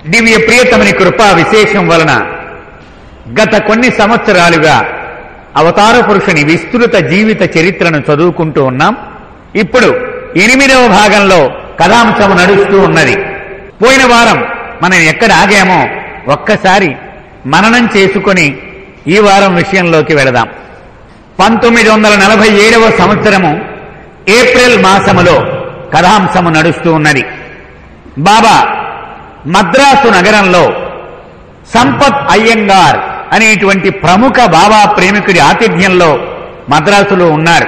దివ్య ప్రియతమని కృపా విశేషం వలన గత కొన్ని సంవత్సరాలుగా అవతార పురుషుని విస్తృత జీవిత చరిత్రను చదువుకుంటూ ఉన్నాం ఇప్పుడు ఎనిమిదవ భాగంలో కథాంశం నడుస్తూ ఉన్నది పోయిన వారం మనం ఎక్కడ ఆగామో ఒక్కసారి మననం చేసుకొని ఈ వారం విషయంలోకి వెళదాం పంతొమ్మిది వందల నలభై ఏడవ సంవత్సరము ఏప్రిల్ మాసములో కథాంశము నడుస్తూ ఉన్నది బాబా మద్రాసు నగరంలో సంపత్ అయ్యంగార్ అనేటువంటి ప్రముఖ బాబా ప్రేమికుడి ఆతిథ్యంలో మద్రాసులో ఉన్నారు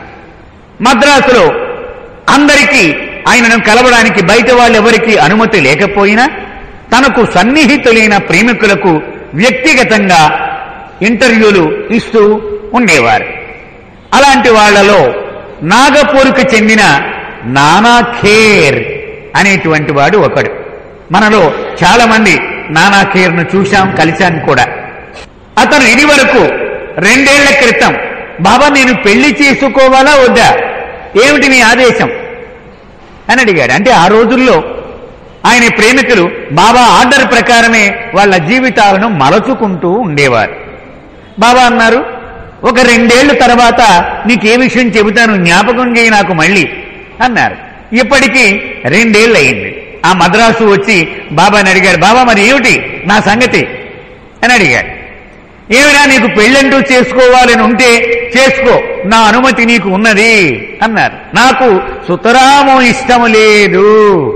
మద్రాసులో అందరికీ ఆయనను కలవడానికి బయట వాళ్ళెవరికీ అనుమతి లేకపోయినా తనకు సన్నిహితులైన ప్రేమికులకు వ్యక్తిగతంగా ఇంటర్వ్యూలు ఇస్తూ ఉండేవారు అలాంటి వాళ్లలో నాగపూర్కు చెందిన నానా ఖేర్ అనేటువంటి వాడు ఒకడు మనలో చాలా మంది నానా ఖేర్ను చూశాం కలిశాం కూడా అతను ఇది వరకు రెండేళ్ల క్రితం బాబా నేను పెళ్లి చేసుకోవాలా వద్దా ఏమిటి నీ ఆదేశం అని అడిగాడు అంటే ఆ రోజుల్లో ఆయన ప్రేమికులు బాబా ఆర్డర్ ప్రకారమే వాళ్ళ జీవితాలను మలచుకుంటూ ఉండేవారు బాబా అన్నారు ఒక రెండేళ్ల తర్వాత నీకే విషయం చెబుతాను జ్ఞాపకం చేయి నాకు మళ్ళీ అన్నారు ఇప్పటికీ రెండేళ్ళు అయింది ఆ మద్రాసు వచ్చి బాబాని అడిగాడు బాబా మరి ఏమిటి నా సంగతి అని అడిగాడు ఏమైనా నీకు పెళ్ళంటూ చేసుకోవాలని ఉంటే చేసుకో నా అనుమతి నీకు ఉన్నది అన్నారు నాకు సుతరాము ఇష్టము లేదు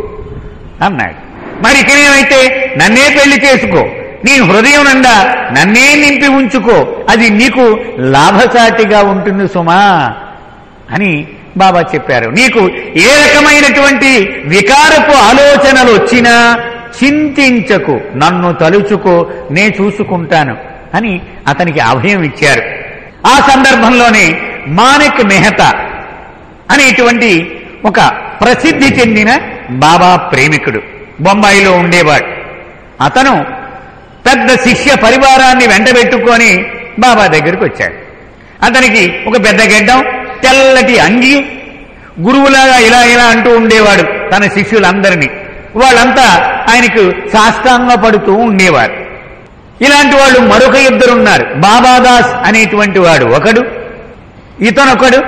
అన్నాడు మరి ఇక్కడేమైతే నన్నే పెళ్లి చేసుకో నీ హృదయం నిండా నన్నే నింపి ఉంచుకో అది నీకు లాభసాటిగా ఉంటుంది సుమా అని బాబా చెప్పారు నీకు ఏ రకమైనటువంటి వికారపు ఆలోచనలు వచ్చినా చింతించకు నన్ను తలుచుకో నే చూసుకుంటాను అని అతనికి అభయం ఇచ్చారు ఆ సందర్భంలోనే మానిక్ మెహతా అనేటువంటి ఒక ప్రసిద్ధి చెందిన బాబా ప్రేమికుడు బొంబాయిలో ఉండేవాడు అతను పెద్ద శిష్య పరివారాన్ని వెంటబెట్టుకొని బాబా దగ్గరికి వచ్చాడు అతనికి ఒక పెద్ద గెడ్డం తెల్లటి అంగి గురువులాగా ఇలా ఇలా అంటూ ఉండేవాడు తన శిష్యులందరినీ వాళ్ళంతా ఆయనకు సాష్టాంగ పడుతూ ఉండేవారు ఇలాంటి వాళ్ళు మరొక ఇద్దరున్నారు బాబాదాస్ అనేటువంటి వాడు ఒకడు ఇతనొకడు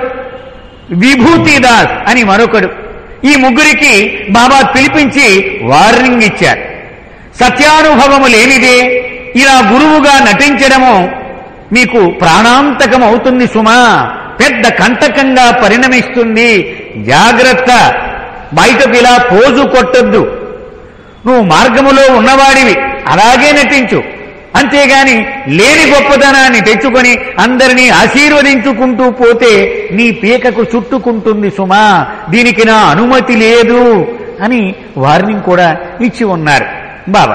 విభూతిదాస్ అని మరొకడు ఈ ముగ్గురికి బాబా పిలిపించి వార్నింగ్ ఇచ్చారు సత్యానుభవము లేనిదే ఇలా గురువుగా నటించడము మీకు ప్రాణాంతకం అవుతుంది సుమా పెద్ద కంటకంగా పరిణమిస్తుంది జాగ్రత్త బయటకు ఇలా పోజు కొట్టొద్దు నువ్వు మార్గములో ఉన్నవాడివి అలాగే నటించు అంతేగాని లేని గొప్పతనాన్ని తెచ్చుకొని అందరినీ ఆశీర్వదించుకుంటూ పోతే నీ పీకకు చుట్టుకుంటుంది సుమా దీనికి నా అనుమతి లేదు అని వార్నింగ్ కూడా ఇచ్చి ఉన్నారు బాబా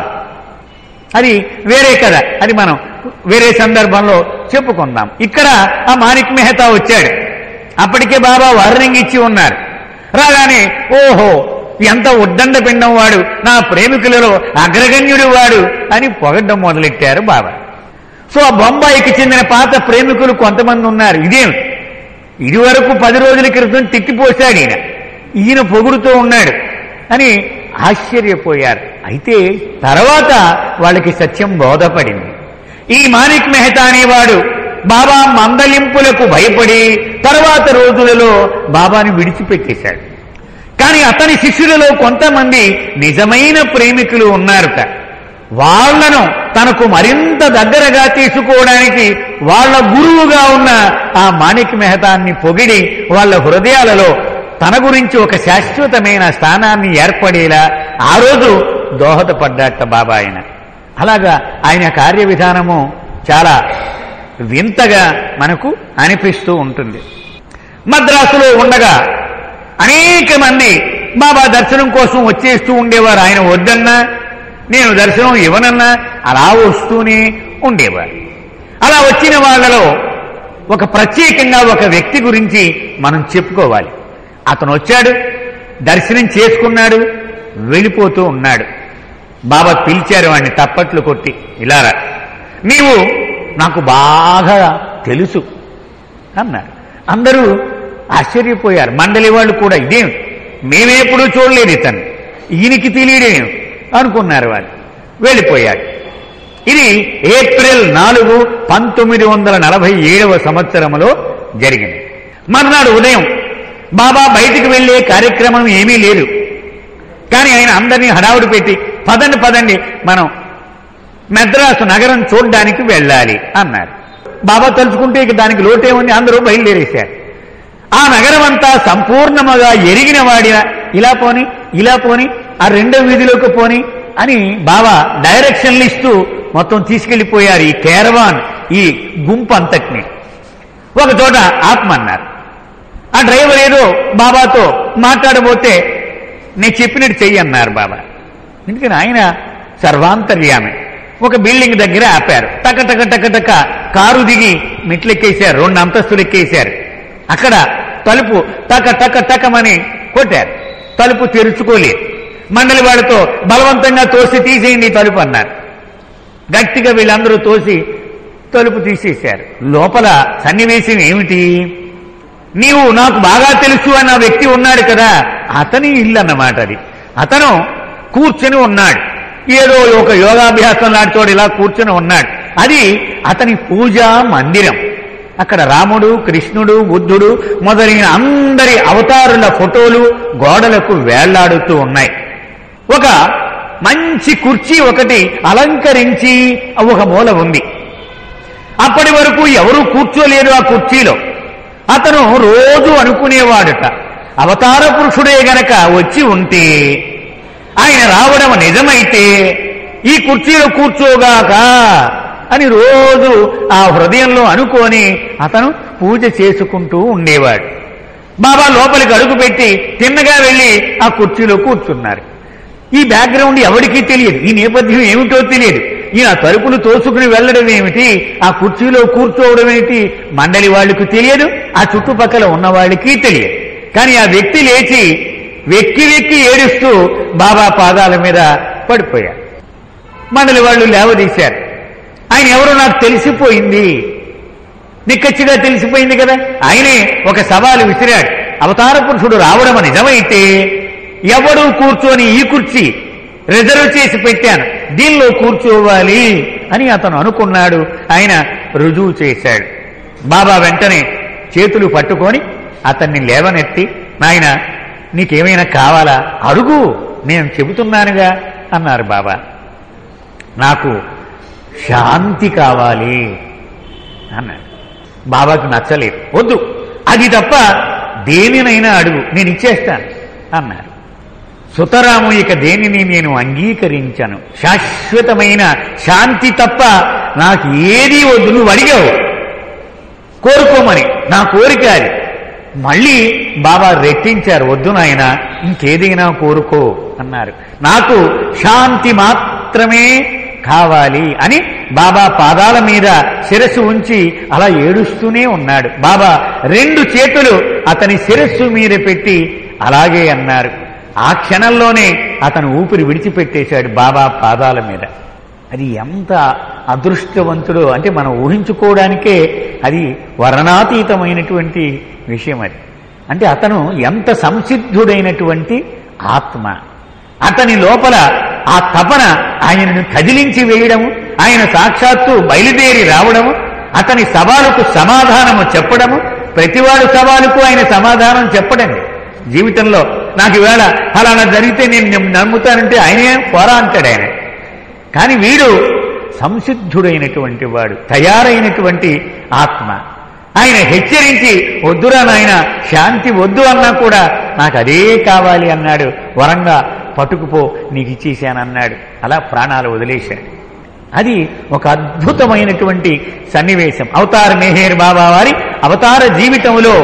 అది వేరే కథ అది మనం వేరే సందర్భంలో చెప్పుకుందాం ఇక్కడ ఆ మాణిక్ మెహతా వచ్చాడు అప్పటికే బాబా వార్నింగ్ ఇచ్చి ఉన్నారు రాగానే ఓహో ఎంత ఉద్దండ పిండం వాడు నా ప్రేమికులలో అగ్రగణ్యుడు వాడు అని పొగడ్డం మొదలెట్టారు బాబా సో ఆ బొంబాయికి చెందిన పాత ప్రేమికులు కొంతమంది ఉన్నారు ఇదేం ఇది వరకు పది రోజుల క్రితం తిట్టిపోశాడు ఈయన ఈయన పొగుడుతూ ఉన్నాడు అని ఆశ్చర్యపోయారు అయితే తర్వాత వాళ్ళకి సత్యం బోధపడింది ఈ మాణిక్ మెహతా అనేవాడు బాబా మందలింపులకు భయపడి తర్వాత రోజులలో బాబాని విడిచిపెట్టేశాడు కానీ అతని శిష్యులలో కొంతమంది నిజమైన ప్రేమికులు ఉన్నారట వాళ్లను తనకు మరింత దగ్గరగా తీసుకోవడానికి వాళ్ళ గురువుగా ఉన్న ఆ మాణిక్ మెహతాన్ని పొగిడి వాళ్ళ హృదయాలలో తన గురించి ఒక శాశ్వతమైన స్థానాన్ని ఏర్పడేలా ఆ రోజు దోహదపడ్డాట బాబా ఆయన అలాగా ఆయన కార్య విధానము చాలా వింతగా మనకు అనిపిస్తూ ఉంటుంది మద్రాసులో ఉండగా అనేక మంది బాబా దర్శనం కోసం వచ్చేస్తూ ఉండేవారు ఆయన వద్దన్నా నేను దర్శనం ఇవ్వనన్నా అలా వస్తూనే ఉండేవారు అలా వచ్చిన వాళ్ళలో ఒక ప్రత్యేకంగా ఒక వ్యక్తి గురించి మనం చెప్పుకోవాలి అతను వచ్చాడు దర్శనం చేసుకున్నాడు వెళ్ళిపోతూ ఉన్నాడు బాబా పిలిచారు వాడిని తప్పట్లు కొట్టి ఇలారా నీవు నాకు బాగా తెలుసు అన్నారు అందరూ ఆశ్చర్యపోయారు మండలి వాళ్ళు కూడా ఇదేం మేమెప్పుడు చూడలేదు ఇతను ఈయనకి తెలియడేం అనుకున్నారు వాళ్ళు వెళ్ళిపోయాడు ఇది ఏప్రిల్ నాలుగు పంతొమ్మిది వందల నలభై ఏడవ సంవత్సరంలో జరిగింది మర్నాడు ఉదయం బాబా బయటికి వెళ్లే కార్యక్రమం ఏమీ లేదు కానీ ఆయన అందరినీ హడావుడి పెట్టి పదండి పదండి మనం మెద్రాసు నగరం చూడ్డానికి వెళ్ళాలి అన్నారు బాబా తలుచుకుంటే ఇక దానికి లోటే ఉంది అందరూ బయలుదేరేశారు ఆ నగరం అంతా సంపూర్ణముగా ఎరిగిన వాడిన ఇలా పోని ఇలా పోని ఆ రెండో వీధిలోకి పోని అని బాబా డైరెక్షన్లు ఇస్తూ మొత్తం తీసుకెళ్లిపోయారు ఈ కేరవాన్ ఈ గుంపు అంతటిని ఒక చోట ఆత్మన్నారు ఆ డ్రైవర్ ఏదో బాబాతో మాట్లాడబోతే నేను చెప్పినట్టు చెయ్యి అన్నారు బాబా ఎందుకని ఆయన సర్వాంతర్యామి ఒక బిల్డింగ్ దగ్గర ఆపారు టక టక టక టక కారు దిగి మెట్లెక్కేశారు రెండు అంతస్తులు ఎక్కేశారు అక్కడ తలుపు టక టక టకమని కొట్టారు తలుపు తెరుచుకోలేదు మండలి వాడితో బలవంతంగా తోసి తీసేయండి ఈ తలుపు అన్నారు గట్టిగా వీళ్ళందరూ తోసి తలుపు తీసేశారు లోపల సన్నివేశం ఏమిటి నీవు నాకు బాగా తెలుసు అన్న వ్యక్తి ఉన్నాడు కదా అతని ఇల్లు అన్నమాట అది అతను కూర్చొని ఉన్నాడు ఏదో ఒక యోగాభ్యాసం లాంటి చోట ఇలా కూర్చొని ఉన్నాడు అది అతని పూజా మందిరం అక్కడ రాముడు కృష్ణుడు బుద్ధుడు మొదలైన అందరి అవతారుల ఫోటోలు గోడలకు వేళ్లాడుతూ ఉన్నాయి ఒక మంచి కుర్చీ ఒకటి అలంకరించి ఒక మూల ఉంది అప్పటి వరకు ఎవరూ కూర్చోలేరు ఆ కుర్చీలో అతను రోజు అనుకునేవాడట అవతార పురుషుడే గనక వచ్చి ఉంటే ఆయన రావడం నిజమైతే ఈ కుర్చీలో కూర్చోగాక అని రోజు ఆ హృదయంలో అనుకొని అతను పూజ చేసుకుంటూ ఉండేవాడు బాబా లోపలికి అడుగు పెట్టి తిన్నగా వెళ్ళి ఆ కుర్చీలో కూర్చున్నారు ఈ బ్యాక్గ్రౌండ్ ఎవరికీ తెలియదు ఈ నేపథ్యం ఏమిటో తెలియదు ఈయన తలుపులు తోసుకుని వెళ్ళడం ఏమిటి ఆ కుర్చీలో కూర్చోవడం ఏమిటి మండలి వాళ్ళకు తెలియదు ఆ చుట్టుపక్కల ఉన్న వాళ్ళకి తెలియదు కానీ ఆ వ్యక్తి లేచి వెక్కి వెక్కి ఏడుస్తూ బాబా పాదాల మీద పడిపోయారు మండలి వాళ్ళు లేవదీశారు ఆయన ఎవరో నాకు తెలిసిపోయింది నిక్కచ్చిగా తెలిసిపోయింది కదా ఆయనే ఒక సవాలు విసిరాడు అవతార పురుషుడు రావడం నిజమైతే ఎవడు కూర్చొని ఈ కుర్చీ రిజర్వ్ చేసి పెట్టాను దీనిలో కూర్చోవాలి అని అతను అనుకున్నాడు ఆయన రుజువు చేశాడు బాబా వెంటనే చేతులు పట్టుకొని అతన్ని లేవనెత్తి నాయన నీకేమైనా కావాలా అడుగు నేను చెబుతున్నానుగా అన్నారు బాబా నాకు శాంతి కావాలి అన్నాడు బాబాకు నచ్చలేదు వద్దు అది తప్ప దేనినైనా అడుగు నేను ఇచ్చేస్తాను అన్నారు సుతరాము ఇక దేనిని నేను అంగీకరించను శాశ్వతమైన శాంతి తప్ప నాకు ఏదీ వద్దు నువ్వు అడిగావు కోరుకోమని నా కోరిక అది మళ్ళీ బాబా రెట్టించారు వద్దు నాయన ఇంకేదైనా కోరుకో అన్నారు నాకు శాంతి మాత్రమే కావాలి అని బాబా పాదాల మీద శిరస్సు ఉంచి అలా ఏడుస్తూనే ఉన్నాడు బాబా రెండు చేతులు అతని శిరస్సు మీద పెట్టి అలాగే అన్నారు ఆ క్షణంలోనే అతను ఊపిరి విడిచిపెట్టేశాడు బాబా పాదాల మీద అది ఎంత అదృష్టవంతుడో అంటే మనం ఊహించుకోవడానికే అది వర్ణాతీతమైనటువంటి విషయం అది అంటే అతను ఎంత సంసిద్ధుడైనటువంటి ఆత్మ అతని లోపల ఆ తపన ఆయనను కదిలించి వేయడము ఆయన సాక్షాత్తు బయలుదేరి రావడము అతని సవాలుకు సమాధానము చెప్పడము ప్రతివాడు సవాలుకు ఆయన సమాధానం చెప్పడండి జీవితంలో నాకు ఈవేళ ఫలానా జరిగితే నేను నమ్ముతానంటే ఆయనే పోరా అంటాడు ఆయన కానీ వీడు సంసిద్ధుడైనటువంటి వాడు తయారైనటువంటి ఆత్మ ఆయన హెచ్చరించి వద్దురా నాయన శాంతి వద్దు అన్నా కూడా నాకు అదే కావాలి అన్నాడు వరంగా పట్టుకుపో నీకు ఇచ్చేశానన్నాడు అలా ప్రాణాలు వదిలేశాడు అది ఒక అద్భుతమైనటువంటి సన్నివేశం అవతార మెహేర్ బాబా వారి అవతార జీవితంలో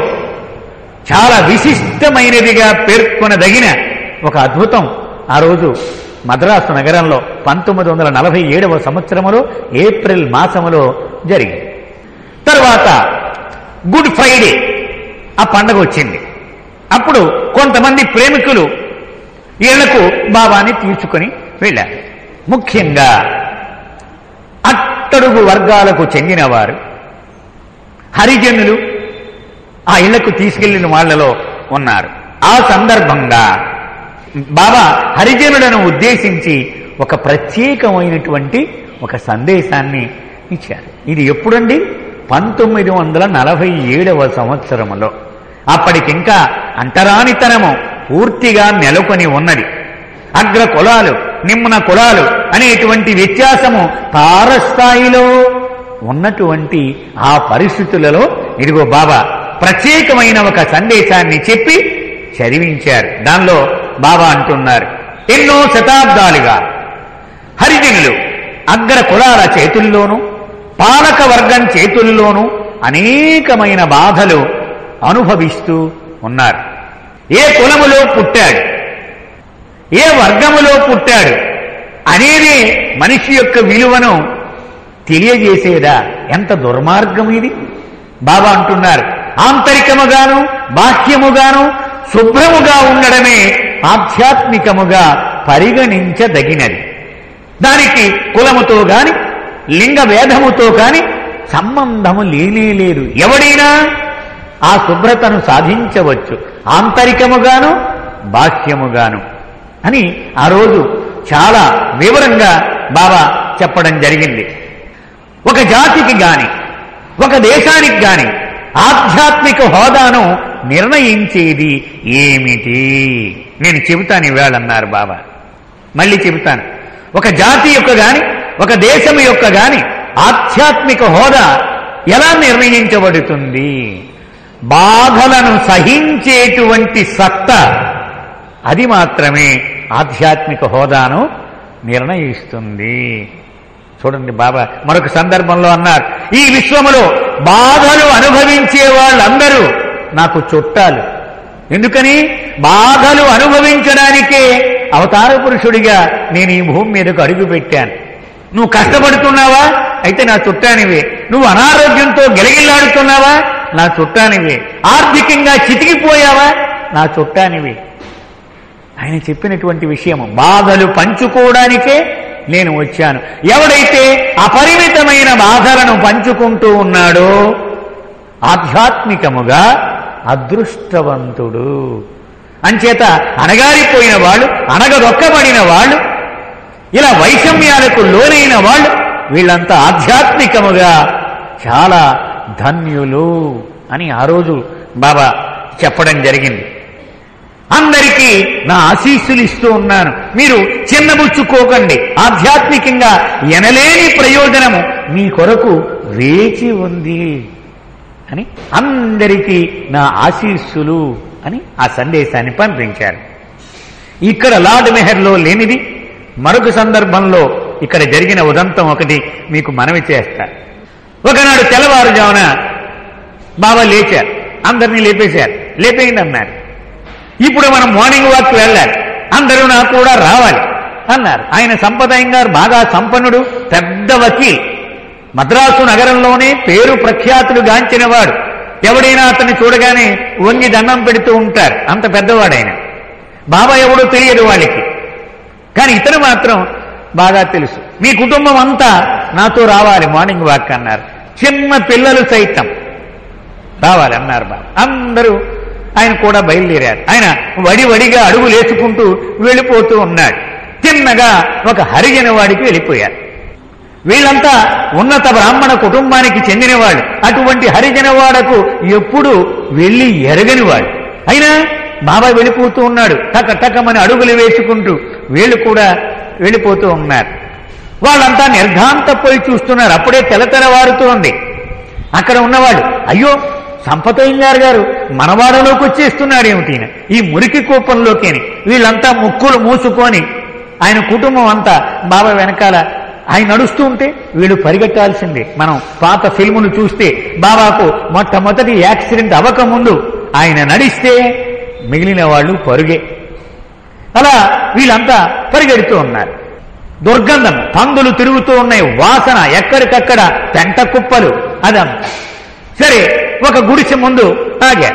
చాలా విశిష్టమైనదిగా పేర్కొనదగిన ఒక అద్భుతం ఆ రోజు మద్రాసు నగరంలో పంతొమ్మిది వందల నలభై ఏడవ సంవత్సరములో ఏప్రిల్ మాసములో జరిగింది తర్వాత గుడ్ ఫ్రైడే ఆ పండగ వచ్చింది అప్పుడు కొంతమంది ప్రేమికులు ఇళ్లకు బాబాని తీర్చుకొని వెళ్ళారు ముఖ్యంగా అట్టడుగు వర్గాలకు చెందినవారు హరిజనులు ఆ ఇళ్లకు తీసుకెళ్లిన వాళ్ళలో ఉన్నారు ఆ సందర్భంగా బాబా హరిజనులను ఉద్దేశించి ఒక ప్రత్యేకమైనటువంటి ఒక సందేశాన్ని ఇచ్చారు ఇది ఎప్పుడండి పంతొమ్మిది వందల నలభై ఏడవ సంవత్సరములో అప్పటికింకా అంటరానితనము పూర్తిగా నెలకొని ఉన్నది అగ్ర కులాలు నిమ్న కులాలు అనేటువంటి వ్యత్యాసము తారస్థాయిలో ఉన్నటువంటి ఆ పరిస్థితులలో ఇదిగో బాబా ప్రత్యేకమైన ఒక సందేశాన్ని చెప్పి చదివించారు దానిలో బాబా అంటున్నారు ఎన్నో శతాబ్దాలుగా హరిజనులు అగ్ర కులాల చేతుల్లోనూ పాలక వర్గం చేతుల్లోనూ అనేకమైన బాధలు అనుభవిస్తూ ఉన్నారు ఏ కులములో పుట్టాడు ఏ వర్గములో పుట్టాడు అనేది మనిషి యొక్క విలువను తెలియజేసేదా ఎంత దుర్మార్గం ఇది బాబా అంటున్నారు ఆంతరికముగాను బాహ్యముగాను శుభ్రముగా ఉండడమే ఆధ్యాత్మికముగా పరిగణించదగినది దానికి కులముతో గాని లింగ భేదముతో కాని సంబంధము లేనే లేదు ఎవడైనా ఆ శుభ్రతను సాధించవచ్చు ఆంతరికముగాను బాహ్యముగాను అని ఆ రోజు చాలా వివరంగా బాబా చెప్పడం జరిగింది ఒక జాతికి గాని ఒక దేశానికి గాని ఆధ్యాత్మిక హోదాను నిర్ణయించేది ఏమిటి నేను చెబుతాను ఇవాళన్నారు బాబా మళ్ళీ చెబుతాను ఒక జాతి యొక్క గాని ఒక దేశం యొక్క గాని ఆధ్యాత్మిక హోదా ఎలా నిర్ణయించబడుతుంది బాధలను సహించేటువంటి సత్తా అది మాత్రమే ఆధ్యాత్మిక హోదాను నిర్ణయిస్తుంది చూడండి బాబా మరొక సందర్భంలో అన్నారు ఈ విశ్వములో బాధలు అనుభవించే వాళ్ళందరూ నాకు చుట్టాలు ఎందుకని బాధలు అనుభవించడానికే అవతార పురుషుడిగా నేను ఈ భూమి మీదకు అడుగు పెట్టాను నువ్వు కష్టపడుతున్నావా అయితే నా చుట్టానివే నువ్వు అనారోగ్యంతో గెలగిల్లాడుతున్నావా నా చుట్టానివే ఆర్థికంగా చితికిపోయావా నా చుట్టానివే ఆయన చెప్పినటువంటి విషయము బాధలు పంచుకోవడానికే నేను వచ్చాను ఎవడైతే అపరిమితమైన బాధలను పంచుకుంటూ ఉన్నాడో ఆధ్యాత్మికముగా అదృష్టవంతుడు అంచేత అణగారిపోయిన వాళ్ళు అణగదొక్కబడిన వాళ్ళు ఇలా వైషమ్యాలకు లోనైన వాళ్ళు వీళ్ళంతా ఆధ్యాత్మికముగా చాలా ధన్యులు అని ఆ రోజు బాబా చెప్పడం జరిగింది అందరికీ నా ఆశీస్సులు ఇస్తూ ఉన్నాను మీరు చిన్నబుచ్చుకోకండి ఆధ్యాత్మికంగా ఎనలేని ప్రయోజనము మీ కొరకు వేచి ఉంది అని అందరికీ నా ఆశీస్సులు అని ఆ సందేశాన్ని పంపించారు ఇక్కడ లార్డ్ మెహర్లో లేనిది మరొక సందర్భంలో ఇక్కడ జరిగిన ఉదంతం ఒకటి మీకు మనవి చేస్తా ఒకనాడు తెల్లవారుజామున బాబా లేచారు అందరినీ లేపేశారు లేపేయండి అన్నారు ఇప్పుడు మనం మార్నింగ్ వాక్ వెళ్ళాలి అందరూ నాకు కూడా రావాలి అన్నారు ఆయన సంపదయం గారు బాగా సంపన్నుడు పెద్ద వకీల్ మద్రాసు నగరంలోనే పేరు ప్రఖ్యాతులు గాంచినవాడు ఎవడైనా అతన్ని చూడగానే వంగి దండం పెడుతూ ఉంటారు అంత పెద్దవాడైన బాబా ఎవడో తెలియదు వాళ్ళకి కానీ ఇతను మాత్రం బాగా తెలుసు మీ కుటుంబం అంతా నాతో రావాలి మార్నింగ్ వాక్ అన్నారు చిన్న పిల్లలు సైతం రావాలి అన్నారు బాబా అందరూ ఆయన కూడా బయలుదేరారు ఆయన వడి వడిగా అడుగు లేచుకుంటూ వెళ్ళిపోతూ ఉన్నాడు చిన్నగా ఒక హరిజన వాడికి వెళ్ళిపోయారు వీళ్ళంతా ఉన్నత బ్రాహ్మణ కుటుంబానికి చెందినవాడు అటువంటి హరిజనవాడకు ఎప్పుడు వెళ్ళి ఎరగనివాడు అయినా బాబా వెళ్ళిపోతూ ఉన్నాడు టక టకమని అడుగులు వేసుకుంటూ వీళ్ళు కూడా వెళ్ళిపోతూ ఉన్నారు వాళ్ళంతా నిర్ఘాంతపోయి చూస్తున్నారు అప్పుడే తెలతెలవారుతూ ఉంది అక్కడ ఉన్నవాడు అయ్యో సంపతయ్యంగారు గారు మనవాడలోకి వచ్చేస్తున్నాడు ఏమిటి ఈయన? ఈ మురికి కూపంలోకేని వీళ్ళంతా ముక్కులు మూసుకొని ఆయన కుటుంబం అంతా బాబా వెనకాల ఆయన నడుస్తూ ఉంటే వీళ్ళు పరిగెట్టాల్సిందే మనం పాత ఫిల్ములు చూస్తే బాబాకు మొట్టమొదటి యాక్సిడెంట్ అవ్వకముందు ఆయన నడిస్తే మిగిలిన వాళ్ళు పరుగే అలా వీళ్ళంతా పరిగెడుతూ ఉన్నారు దుర్గంధం పందులు తిరుగుతూ ఉన్నాయి వాసన ఎక్కడికక్కడ పెంట కుప్పలు అదంతా సరే ఒక గుడిసె ముందు ఆగారు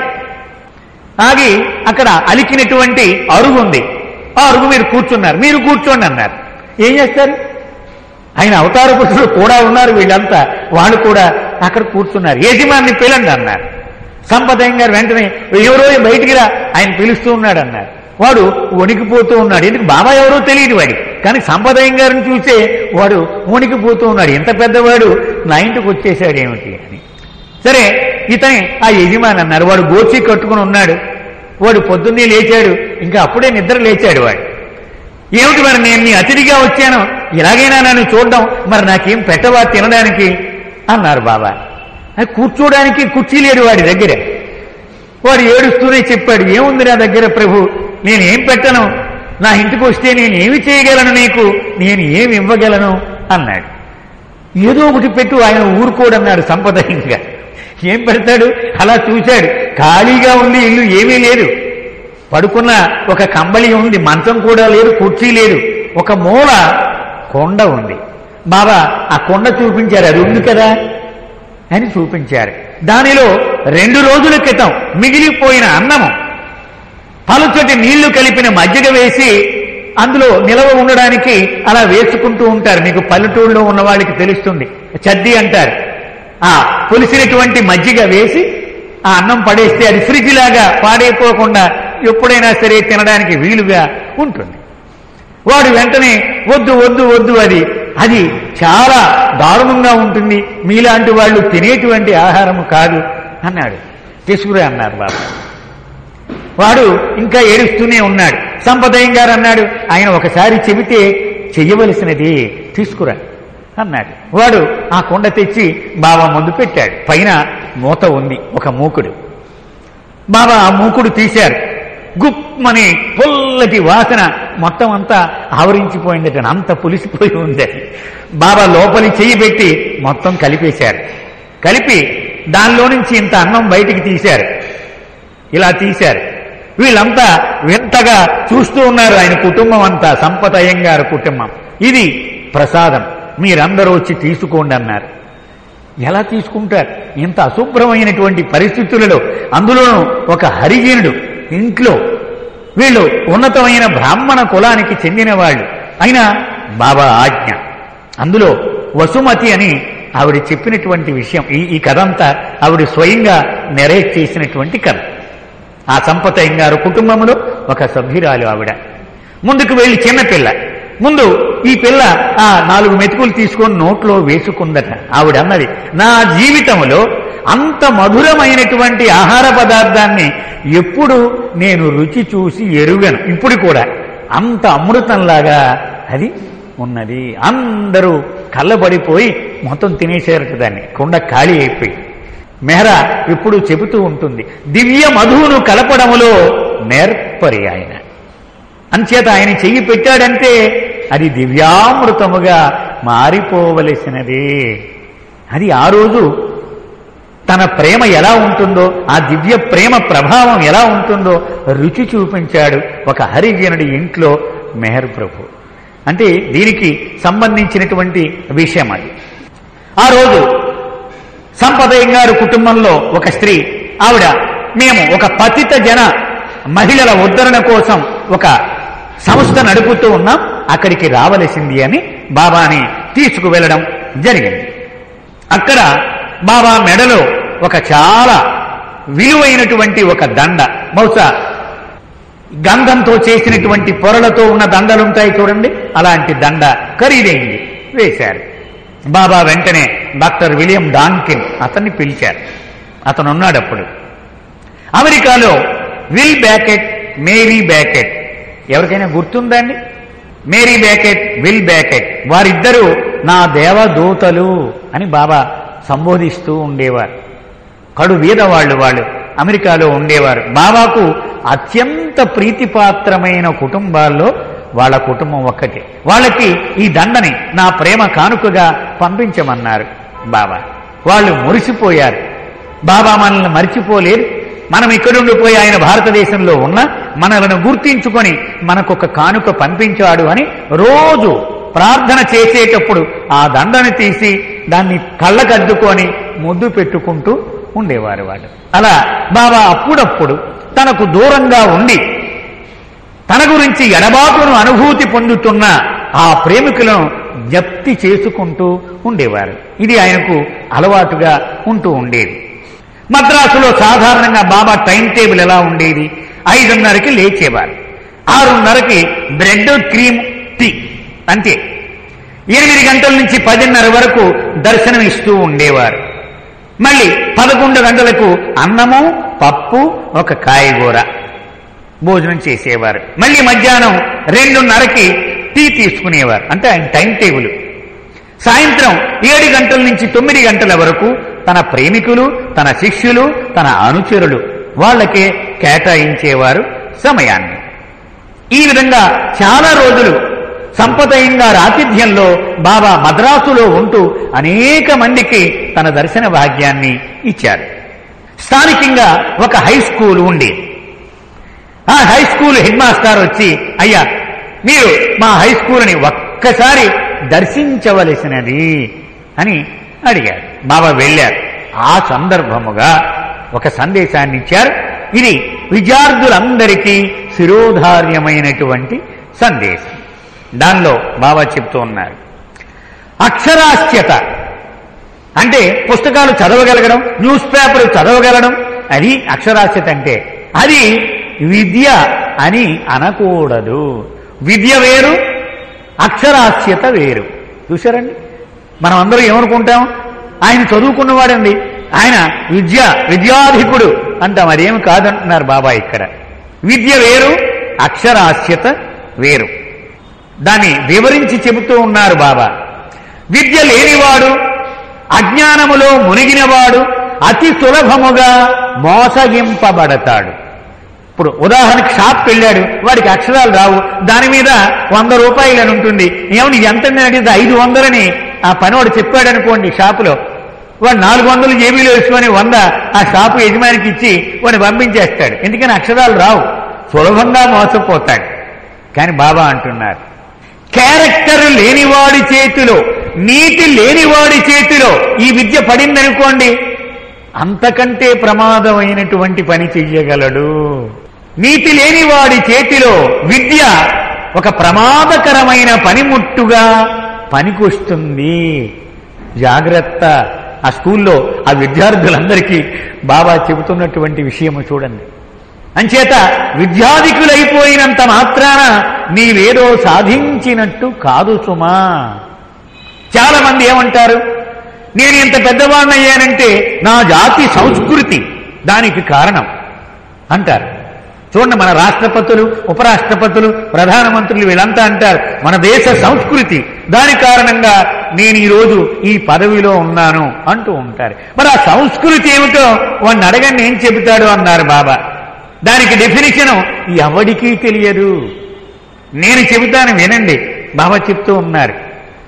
ఆగి అక్కడ అలికినటువంటి అరుగు ఉంది ఆ అరుగు మీరు కూర్చున్నారు మీరు కూర్చోండి అన్నారు ఏం చేస్తారు ఆయన అవతార పురుషులు కూడా ఉన్నారు వీళ్ళంతా వాళ్ళు కూడా అక్కడ కూర్చున్నారు యజమాన్ని పిలండి అన్నారు సంపదయ్య గారు వెంటనే ఎవరో బయటికి రా ఆయన పిలుస్తూ ఉన్నాడు అన్నారు వాడు వణికిపోతూ ఉన్నాడు ఎందుకు బాబా ఎవరో తెలియదు వాడి కానీ సంపదయం గారిని చూసే వాడు వణికిపోతూ ఉన్నాడు ఎంత పెద్దవాడు నా ఇంటికి వచ్చేసాడు ఏమిటి అని సరే ఇతని ఆ యజమాని అన్నారు వాడు గోచి కట్టుకుని ఉన్నాడు వాడు పొద్దున్నే లేచాడు ఇంకా అప్పుడే నిద్ర లేచాడు వాడు ఏమిటి మరి నేను నీ అతిథిగా వచ్చాను ఇలాగైనా నన్ను చూడడం మరి నాకేం పెట్టవా తినడానికి అన్నారు బాబా అది కూర్చోడానికి కుర్చీ లేడు వాడి దగ్గర వాడు ఏడుస్తూనే చెప్పాడు ఏముంది నా దగ్గర ప్రభు నేనేం పెట్టను నా ఇంటికి వస్తే నేను ఏమి చేయగలను నీకు నేను ఏమి ఇవ్వగలను అన్నాడు ఏదో ఒకటి పెట్టు ఆయన ఊరుకోడన్నాడు సంపదయంగా ఏం పెడతాడు అలా చూశాడు ఖాళీగా ఉంది ఇల్లు ఏమీ లేదు పడుకున్న ఒక కంబళి ఉంది మంచం కూడా లేదు కుర్చీ లేదు ఒక మూల కొండ ఉంది బాబా ఆ కొండ చూపించారు అది ఉంది కదా అని చూపించారు దానిలో రెండు రోజుల క్రితం మిగిలిపోయిన అన్నము పలుచటి నీళ్లు కలిపిన మజ్జిగ వేసి అందులో నిలవ ఉండడానికి అలా వేసుకుంటూ ఉంటారు మీకు పల్లెటూరులో ఉన్న వాళ్ళకి తెలుస్తుంది చద్ది అంటారు ఆ పులిసినటువంటి మజ్జిగ వేసి ఆ అన్నం పడేస్తే అది ఫ్రిడ్జ్ లాగా పాడైపోకుండా ఎప్పుడైనా సరే తినడానికి వీలుగా ఉంటుంది వాడు వెంటనే వద్దు వద్దు వద్దు అది అది చాలా దారుణంగా ఉంటుంది మీలాంటి వాళ్ళు తినేటువంటి ఆహారం కాదు అన్నాడు తీసుకురా అన్నారు బాబా వాడు ఇంకా ఏడుస్తూనే ఉన్నాడు సంపదయం గారు అన్నాడు ఆయన ఒకసారి చెబితే చెయ్యవలసినది తీసుకురా అన్నాడు వాడు ఆ కొండ తెచ్చి బాబా ముందు పెట్టాడు పైన మూత ఉంది ఒక మూకుడు బాబా ఆ మూకుడు తీశారు గుప్పమని పుల్లటి వాసన మొత్తం అంతా ఆవరించిపోయిందట అంత పులిసిపోయి ఉంది అది. బాబా లోపలి చెయ్యి పెట్టి మొత్తం కలిపేశారు కలిపి దానిలో నుంచి ఇంత అన్నం బయటికి తీశారు ఇలా తీశారు వీళ్ళంతా వింతగా చూస్తూ ఉన్నారు ఆయన కుటుంబం అంతా సంపత అయ్యంగారు కుటుంబం ఇది ప్రసాదం మీరందరూ వచ్చి తీసుకోండి అన్నారు ఎలా తీసుకుంటారు ఇంత అశుభ్రమైనటువంటి పరిస్థితులలో అందులోనూ ఒక హరిజనుడు ఇంట్లో వీళ్ళు ఉన్నతమైన బ్రాహ్మణ కులానికి చెందిన వాళ్ళు అయినా బాబా ఆజ్ఞ అందులో వసుమతి అని ఆవిడ చెప్పినటువంటి విషయం ఈ ఈ కథ అంతా ఆవిడ స్వయంగా నెరేట్ చేసినటువంటి కథ ఆ సంపతయ్య గారు కుటుంబంలో ఒక సభ్యురాలు ఆవిడ ముందుకు వెళ్ళి చిన్న పిల్ల ముందు ఈ పిల్ల ఆ నాలుగు మెతుకులు తీసుకొని నోట్లో వేసుకుందట ఆవిడ అన్నది నా జీవితంలో అంత మధురమైనటువంటి ఆహార పదార్థాన్ని ఎప్పుడు నేను రుచి చూసి ఎరుగను ఇప్పుడు కూడా అంత అమృతంలాగా అది ఉన్నది అందరూ కళ్ళబడిపోయి మొత్తం తినేసారట దాన్ని కుండ ఖాళీ అయిపోయి మెహరా ఎప్పుడు చెబుతూ ఉంటుంది దివ్య మధువును కలపడములో నేర్పరి ఆయన అంచేత ఆయన చెయ్యి పెట్టాడంటే అది దివ్యామృతముగా మారిపోవలసినదే అది ఆ రోజు తన ప్రేమ ఎలా ఉంటుందో ఆ దివ్య ప్రేమ ప్రభావం ఎలా ఉంటుందో రుచి చూపించాడు ఒక హరిజనుడి ఇంట్లో మెహర్ ప్రభు అంటే దీనికి సంబంధించినటువంటి విషయం అది ఆ రోజు సంపదయ్య గారు కుటుంబంలో ఒక స్త్రీ ఆవిడ మేము ఒక పతిత జన మహిళల ఉద్ధరణ కోసం ఒక సంస్థ నడుపుతూ ఉన్నాం అక్కడికి రావలసింది అని బాబాని తీసుకువెళ్ళడం జరిగింది అక్కడ బాబా మెడలో ఒక చాలా విలువైనటువంటి ఒక దండ బహుశా గంధంతో చేసినటువంటి పొరలతో ఉన్న దండలుంటాయి చూడండి అలాంటి దండ ఖరీదైంది వేశారు బాబా వెంటనే డాక్టర్ విలియం డాన్కిన్ అతన్ని పిలిచారు అతను ఉన్నాడు అప్పుడు అమెరికాలో విల్ బ్యాకెట్ మేరీ బ్యాకెట్ ఎవరికైనా గుర్తుందండి మేరీ బ్యాకెట్ విల్ బ్యాకెట్ వారిద్దరూ నా దేవదూతలు అని బాబా సంబోధిస్తూ ఉండేవారు కడు వీద వాళ్ళు వాళ్ళు అమెరికాలో ఉండేవారు బాబాకు అత్యంత ప్రీతిపాత్రమైన కుటుంబాల్లో వాళ్ళ కుటుంబం ఒక్కటే వాళ్ళకి ఈ దండని నా ప్రేమ కానుకగా పంపించమన్నారు బాబా వాళ్ళు మురిసిపోయారు బాబా మనల్ని మర్చిపోలేరు మనం ఇక్కడుండిపోయి ఆయన భారతదేశంలో ఉన్న మనలను గుర్తించుకొని మనకొక కానుక పంపించాడు అని రోజు ప్రార్థన చేసేటప్పుడు ఆ దండని తీసి దాన్ని కళ్ళకద్దుకొని ముద్దు పెట్టుకుంటూ ఉండేవారు వాళ్ళు అలా బాబా అప్పుడప్పుడు తనకు దూరంగా ఉండి తన గురించి ఎడబాటును అనుభూతి పొందుతున్న ఆ ప్రేమికులను జప్తి చేసుకుంటూ ఉండేవారు ఇది ఆయనకు అలవాటుగా ఉంటూ ఉండేది మద్రాసులో సాధారణంగా బాబా టైం టేబుల్ ఎలా ఉండేది ఐదున్నరకి లేచేవారు ఆరున్నరకి బ్రెడ్ క్రీమ్ టీ అంతే ఎనిమిది గంటల నుంచి పదిన్నర వరకు దర్శనం ఇస్తూ ఉండేవారు మళ్ళీ పదకొండు గంటలకు అన్నము పప్పు ఒక కాయగూర భోజనం చేసేవారు మళ్ళీ మధ్యాహ్నం రెండున్నరకి టీ తీసుకునేవారు అంటే ఆయన టైం టేబుల్ సాయంత్రం ఏడు గంటల నుంచి తొమ్మిది గంటల వరకు తన ప్రేమికులు తన శిష్యులు తన అనుచరులు వాళ్ళకే కేటాయించేవారు సమయాన్ని ఈ విధంగా చాలా రోజులు సంపదయంగా ఆతిథ్యంలో బాబా మద్రాసులో ఉంటూ అనేక మందికి తన దర్శన భాగ్యాన్ని ఇచ్చారు స్థానికంగా ఒక హై స్కూల్ ఉండేది ఆ హై స్కూల్ హెడ్ మాస్టర్ వచ్చి అయ్యా మీరు మా హై స్కూల్ని ఒక్కసారి దర్శించవలసినది అని అడిగారు బాబా వెళ్ళారు ఆ సందర్భముగా ఒక సందేశాన్ని ఇచ్చారు ఇది విద్యార్థులందరికీ శిరోధార్యమైనటువంటి సందేశం దానిలో బాబా చెప్తూ ఉన్నారు అక్షరాస్యత అంటే పుస్తకాలు చదవగలగడం న్యూస్ పేపర్ చదవగలగడం అది అక్షరాస్యత అంటే అది విద్య అని అనకూడదు విద్య వేరు అక్షరాస్యత వేరు చూశారండి మనం అందరూ ఏమనుకుంటాం ఆయన చదువుకున్నవాడండి ఆయన విద్య విద్యాధికుడు అంటాం అదేమి కాదంటున్నారు బాబా ఇక్కడ విద్య వేరు అక్షరాస్యత వేరు దాన్ని వివరించి చెబుతూ ఉన్నారు బాబా విద్య లేనివాడు అజ్ఞానములో మునిగినవాడు అతి సులభముగా మోసగింపబడతాడు ఇప్పుడు ఉదాహరణకు షాప్ వెళ్ళాడు వాడికి అక్షరాలు రావు దాని మీద వంద రూపాయలు అని ఉంటుంది ఏమని ఎంత అడిగితే ఐదు వందలని ఆ పనివాడు చెప్పాడు అనుకోండి షాపులో వాడు నాలుగు వందలు జేబీలో వేసుకొని వంద ఆ షాపు యజమానికి ఇచ్చి వాడిని పంపించేస్తాడు ఎందుకని అక్షరాలు రావు సులభంగా మోసపోతాడు కానీ బాబా అంటున్నారు క్యారెక్టర్ లేనివాడి చేతిలో నీతి లేనివాడి చేతిలో ఈ విద్య పడిందనుకోండి అంతకంటే ప్రమాదమైనటువంటి పని చెయ్యగలడు నీతి లేనివాడి చేతిలో విద్య ఒక ప్రమాదకరమైన పనిముట్టుగా పనికొస్తుంది జాగ్రత్త ఆ స్కూల్లో ఆ విద్యార్థులందరికీ బాబా చెబుతున్నటువంటి విషయము చూడండి అంచేత విద్యాధికులైపోయినంత మాత్రాన నీవేదో సాధించినట్టు కాదు సుమా చాలా మంది ఏమంటారు నేను ఇంత పెద్దవాడినయ్యానంటే నా జాతి సంస్కృతి దానికి కారణం అంటారు చూడండి మన రాష్ట్రపతులు ఉపరాష్ట్రపతులు ప్రధానమంత్రులు వీళ్ళంతా అంటారు మన దేశ సంస్కృతి దాని కారణంగా నేను ఈరోజు ఈ పదవిలో ఉన్నాను అంటూ ఉంటారు మరి ఆ సంస్కృతి ఏమిటో వాడిని అడగండి ఏం చెబుతాడు అన్నారు బాబా దానికి డెఫినిషన్ ఎవడికి తెలియదు నేను చెబుతాను వినండి బాబా చెప్తూ ఉన్నారు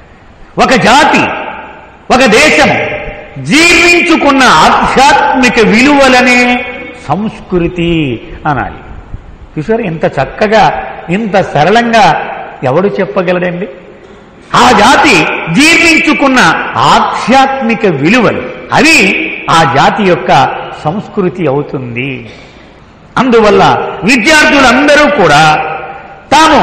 ఒక జాతి ఒక దేశం జీవించుకున్న ఆధ్యాత్మిక విలువలనే సంస్కృతి అనాలి చూసారు ఇంత చక్కగా ఇంత సరళంగా ఎవడు చెప్పగలడండి ఆ జాతి జీర్ణించుకున్న ఆధ్యాత్మిక విలువలు అవి ఆ జాతి యొక్క సంస్కృతి అవుతుంది అందువల్ల విద్యార్థులందరూ కూడా తాము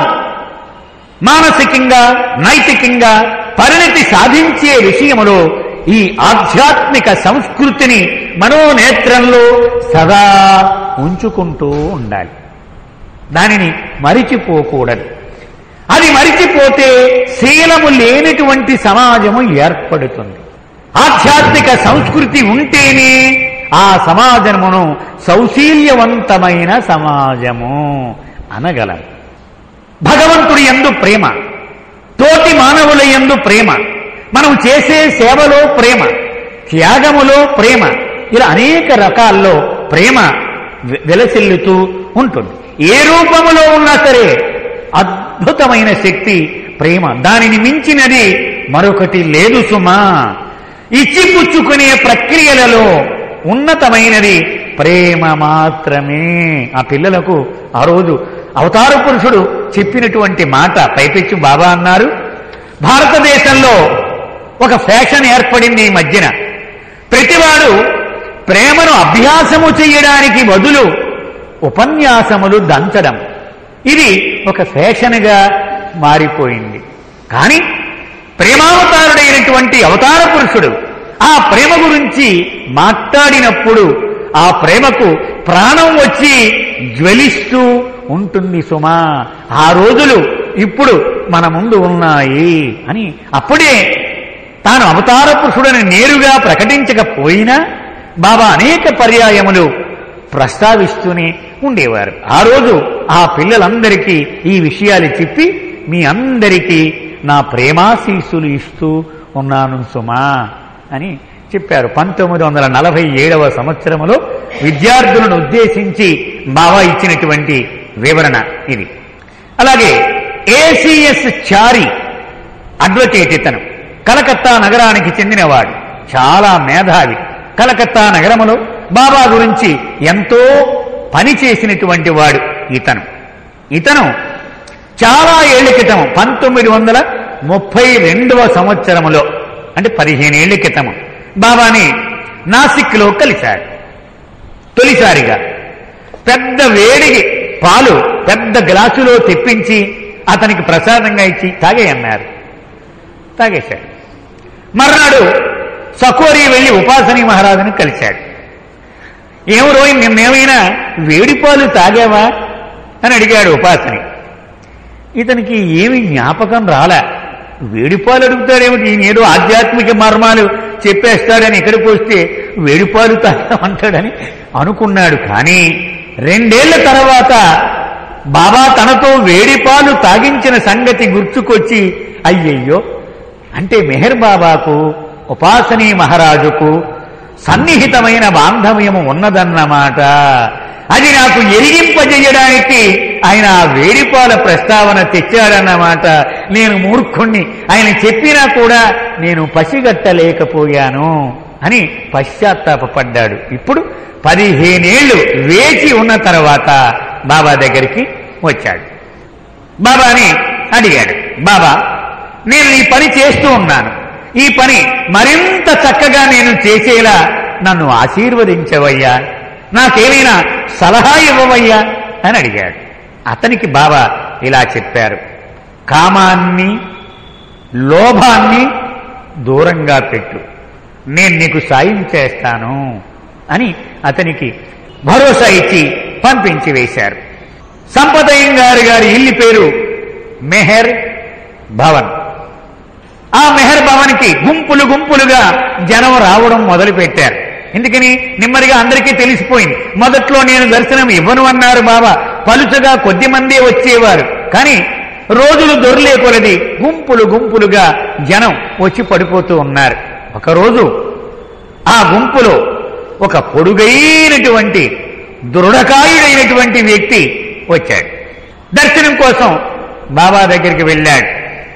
మానసికంగా నైతికంగా పరిణతి సాధించే విషయములో ఈ ఆధ్యాత్మిక సంస్కృతిని మనోనేత్రంలో సదా ఉంచుకుంటూ ఉండాలి దానిని మరిచిపోకూడదు అది మరిచిపోతే శీలము లేనటువంటి సమాజము ఏర్పడుతుంది ఆధ్యాత్మిక సంస్కృతి ఉంటేనే ఆ సమాజమును సౌశీల్యవంతమైన సమాజము అనగలం భగవంతుడి ఎందు ప్రేమ తోటి మానవుల ఎందు ప్రేమ మనం చేసే సేవలో ప్రేమ త్యాగములో ప్రేమ ఇలా అనేక రకాల్లో ప్రేమ వె- వెలసిల్లుతూ ఉంటుంది ఏ రూపములో ఉన్నా సరే అద్భుతమైన శక్తి ప్రేమ దానిని మించినది మరొకటి లేదు సుమా ఇచ్చిపుచ్చుకునే ప్రక్రియలలో ఉన్నతమైనది ప్రేమ మాత్రమే ఆ పిల్లలకు ఆ రోజు అవతార పురుషుడు చెప్పినటువంటి మాట పైపెచ్చు బాబా అన్నారు భారతదేశంలో ఒక ఫ్యాషన్ ఏర్పడింది ఈ మధ్యన ప్రతివాడు ప్రేమను అభ్యాసము చేయడానికి బదులు ఉపన్యాసములు దంచడం ఇది ఒక ఫ్యాషన్గా మారిపోయింది కానీ ప్రేమావతారుడైనటువంటి అవతార పురుషుడు ఆ ప్రేమ గురించి మాట్లాడినప్పుడు ఆ ప్రేమకు ప్రాణం వచ్చి జ్వలిస్తూ ఉంటుంది సుమా ఆ రోజులు ఇప్పుడు మన ముందు ఉన్నాయి అని అప్పుడే తాను అవతార పురుషుడని నేరుగా ప్రకటించకపోయినా బాబా అనేక పర్యాయములు ప్రస్తావిస్తూనే ఉండేవారు ఆ రోజు ఆ పిల్లలందరికీ ఈ విషయాలు చెప్పి మీ అందరికీ నా ప్రేమాశీస్సులు ఇస్తూ ఉన్నాను సుమా అని చెప్పారు పంతొమ్మిది వందల నలభై ఏడవ సంవత్సరములో విద్యార్థులను ఉద్దేశించి బాబా ఇచ్చినటువంటి వివరణ ఇది అలాగే ఏసీఎస్ చారి అడ్వకేట్ ఇతను కలకత్తా నగరానికి చెందినవాడు చాలా మేధావి కలకత్తా నగరములో బాబా గురించి ఎంతో పని చేసినటువంటి వాడు ఇతను ఇతను చాలా ఏళ్ల క్రితం పంతొమ్మిది వందల ముప్పై రెండవ సంవత్సరములో అంటే పదిహేను ఏళ్ల క్రితము బాబాని నాసిక్లో కలిశాడు తొలిసారిగా పెద్ద వేడికి పాలు పెద్ద గ్లాసులో తెప్పించి అతనికి ప్రసాదంగా ఇచ్చి తాగేయన్నారు తాగేశాడు మర్నాడు సకోరి వెళ్లి ఉపాసని మహారాజుని కలిశాడు ఏం రోయ్ నిన్నేమైనా వేడిపాలు తాగావా అని అడిగాడు ఉపాసని ఇతనికి ఏమి జ్ఞాపకం రాలే వేడిపాలు అడుగుతాడేమిటి ఈయన ఏదో ఆధ్యాత్మిక మర్మాలు చెప్పేస్తాడని ఇక్కడికి వస్తే వేడిపాలు తాగామంటాడని అనుకున్నాడు కానీ రెండేళ్ల తర్వాత బాబా తనతో వేడిపాలు తాగించిన సంగతి గుర్తుకొచ్చి అయ్యయ్యో అంటే మెహర్ బాబాకు ఉపాసనీ మహారాజుకు సన్నిహితమైన బాంధవ్యము ఉన్నదన్నమాట అది నాకు ఎరిగింపజేయడానికి ఆయన ఆ వేడిపాల ప్రస్తావన తెచ్చాడన్నమాట నేను మూర్ఖుణ్ణి ఆయన చెప్పినా కూడా నేను పసిగట్టలేకపోయాను అని పశ్చాత్తాపడ్డాడు ఇప్పుడు పదిహేనేళ్లు వేచి ఉన్న తర్వాత బాబా దగ్గరికి వచ్చాడు బాబాని అడిగాడు బాబా నేను ఈ పని చేస్తూ ఉన్నాను ఈ పని మరింత చక్కగా నేను చేసేలా నన్ను ఆశీర్వదించవయ్యా నాకేమైనా సలహా ఇవ్వవయ్యా అని అడిగాడు అతనికి బాబా ఇలా చెప్పారు కామాన్ని లోభాన్ని దూరంగా పెట్టు నేను నీకు సాయం చేస్తాను అని అతనికి భరోసా ఇచ్చి పంపించి వేశారు సంపదయ్యంగారు గారి ఇల్లు పేరు మెహర్ భవన్ ఆ మెహర్ భవన్కి గుంపులు గుంపులుగా జనం రావడం మొదలుపెట్టారు ఎందుకని నెమ్మదిగా అందరికీ తెలిసిపోయింది మొదట్లో నేను దర్శనం ఇవ్వను అన్నారు బాబా పలుచగా కొద్ది మందే వచ్చేవారు కానీ రోజులు దొరలే కొలది గుంపులు గుంపులుగా జనం వచ్చి పడిపోతూ ఉన్నారు ఒకరోజు ఆ గుంపులో ఒక పొడుగైనటువంటి దృఢకాయుడైనటువంటి వ్యక్తి వచ్చాడు దర్శనం కోసం బాబా దగ్గరికి వెళ్ళాడు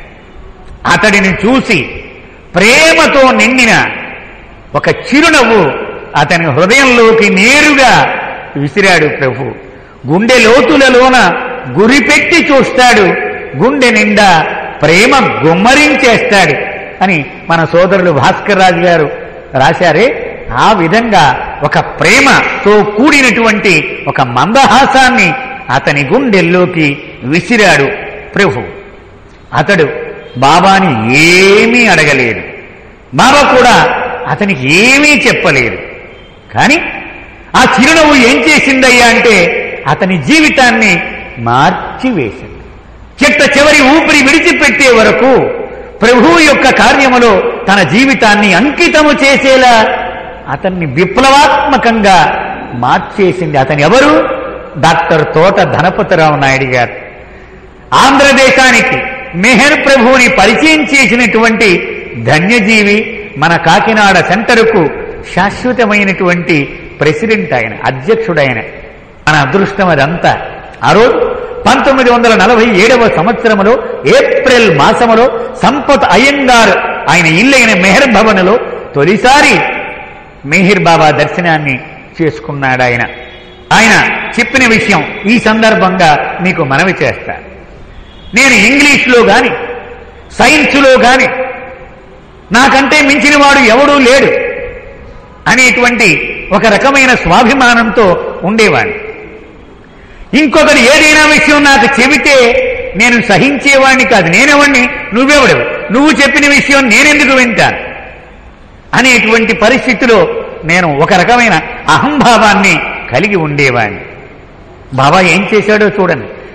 అతడిని చూసి ప్రేమతో నిండిన ఒక చిరునవ్వు అతని హృదయంలోకి నేరుగా విసిరాడు ప్రభు గుండె లోతులలోన గురిపెట్టి చూస్తాడు గుండె నిండా ప్రేమ గుమ్మరించేస్తాడు అని మన సోదరుడు భాస్కర్ రాజు గారు రాశారే ఆ విధంగా ఒక ప్రేమతో కూడినటువంటి ఒక మందహాసాన్ని అతని గుండెల్లోకి విసిరాడు ప్రభు అతడు బాబాని ఏమీ అడగలేదు బాబా కూడా అతనికి ఏమీ చెప్పలేదు కానీ ఆ చిరునవ్వు ఏం చేసిందయ్యా అంటే అతని జీవితాన్ని మార్చివేసింది చిట్ట చివరి ఊపిరి విడిచిపెట్టే వరకు ప్రభువు యొక్క కార్యములో తన జీవితాన్ని అంకితము చేసేలా అతన్ని విప్లవాత్మకంగా మార్చేసింది అతని ఎవరు డాక్టర్ తోట ధనపతిరావు నాయుడు గారు ఆంధ్రదేశానికి మెహర్ ప్రభువుని పరిచయం చేసినటువంటి ధన్యజీవి మన కాకినాడ సెంటర్కు శాశ్వతమైనటువంటి ప్రెసిడెంట్ ఆయన అధ్యక్షుడైన మన అదృష్టం అదంతా ఆ రోజు పంతొమ్మిది వందల నలభై ఏడవ సంవత్సరములో ఏప్రిల్ మాసములో సంపత్ అయ్యంగార్ ఆయన ఇల్లైన మెహర్ భవన్లో తొలిసారి మెహిర్ బాబా దర్శనాన్ని చేసుకున్నాడు ఆయన ఆయన చెప్పిన విషయం ఈ సందర్భంగా మీకు మనవి చేస్తా నేను ఇంగ్లీష్లో గాని సైన్స్లో గాని నాకంటే మించిన వాడు ఎవడూ లేడు అనేటువంటి ఒక రకమైన స్వాభిమానంతో ఉండేవాడిని ఇంకొకటి ఏదైనా విషయం నాకు చెబితే నేను సహించేవాడిని కాదు నేనెవడిని నువ్వెవడు నువ్వు చెప్పిన విషయం నేనెందుకు వింటాను అనేటువంటి పరిస్థితిలో నేను ఒక రకమైన అహంభావాన్ని కలిగి ఉండేవాడిని బాబా ఏం చేశాడో చూడండి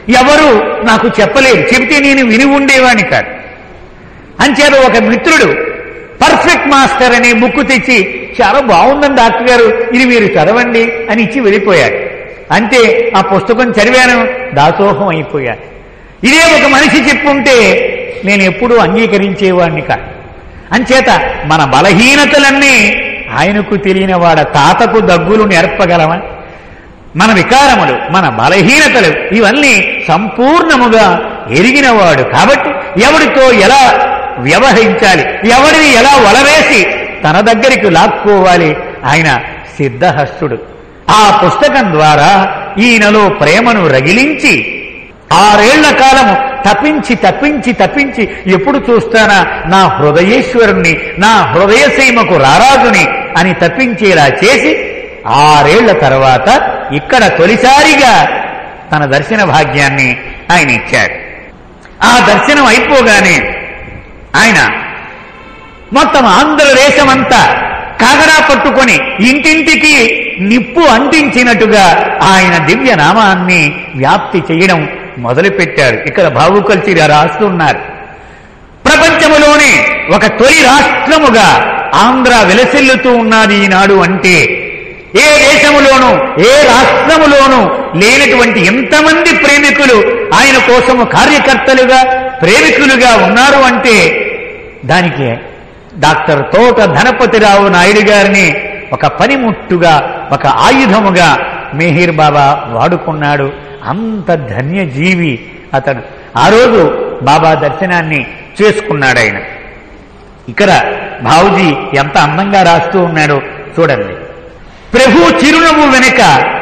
ఎవరు నాకు చెప్పలేరు చెబితే నేను విని ఉండేవాణ్ణి కాదు అంచేత ఒక మిత్రుడు పర్ఫెక్ట్ మాస్టర్ అనే బుక్ తెచ్చి చాలా బాగుందని డాక్టర్ గారు ఇది మీరు చదవండి అని ఇచ్చి వెళ్ళిపోయాడు అంతే ఆ పుస్తకం చదివాను దాసోహం అయిపోయాను ఇదే ఒక మనిషి చెప్పుంటే నేను ఎప్పుడూ అంగీకరించేవాడిని కాదు అంచేత మన బలహీనతలన్నీ ఆయనకు తెలియని వాడ తాతకు దగ్గులు నేర్పగలమా మన వికారములు మన బలహీనతలు ఇవన్నీ సంపూర్ణముగా ఎరిగినవాడు కాబట్టి ఎవడితో ఎలా వ్యవహరించాలి ఎవడిని ఎలా వలవేసి తన దగ్గరికి లాక్కోవాలి ఆయన సిద్ధహస్తుడు ఆ పుస్తకం ద్వారా ఈయనలో ప్రేమను రగిలించి ఆరేళ్ల కాలము తప్పించి తప్పించి తప్పించి ఎప్పుడు చూస్తానా నా హృదయేశ్వరుణ్ణి నా హృదయసీమకు రారాజుని అని తప్పించేలా చేసి ఆరేళ్ల తర్వాత ఇక్కడ తొలిసారిగా తన దర్శన భాగ్యాన్ని ఆయన ఇచ్చాడు ఆ దర్శనం అయిపోగానే ఆయన మొత్తం ఆంధ్రదేశమంతా కాగడా పట్టుకొని ఇంటింటికి నిప్పు అంటించినట్టుగా ఆయన దివ్య నామాన్ని వ్యాప్తి చేయడం మొదలుపెట్టారు ఇక్కడ భావుకల్చి రాస్తున్నారు ప్రపంచములోనే ఒక తొలి రాష్ట్రముగా ఆంధ్ర విలసిల్లుతూ ఉన్నది ఈనాడు అంటే ఏ దేశములోనూ ఏ రాష్ట్రములోనూ లేనటువంటి ఎంతమంది ప్రేమికులు ఆయన కోసము కార్యకర్తలుగా ప్రేమికులుగా ఉన్నారు అంటే దానికి డాక్టర్ తోట ధనపతిరావు నాయుడు గారిని ఒక పనిముట్టుగా ఒక ఆయుధముగా మెహీర్ బాబా వాడుకున్నాడు అంత ధన్యజీవి అతను ఆ రోజు బాబా దర్శనాన్ని చేసుకున్నాడు ఆయన ఇక్కడ భావుజీ ఎంత అందంగా రాస్తూ ఉన్నాడో చూడండి ప్రభు చిరునవ్వు వెనుక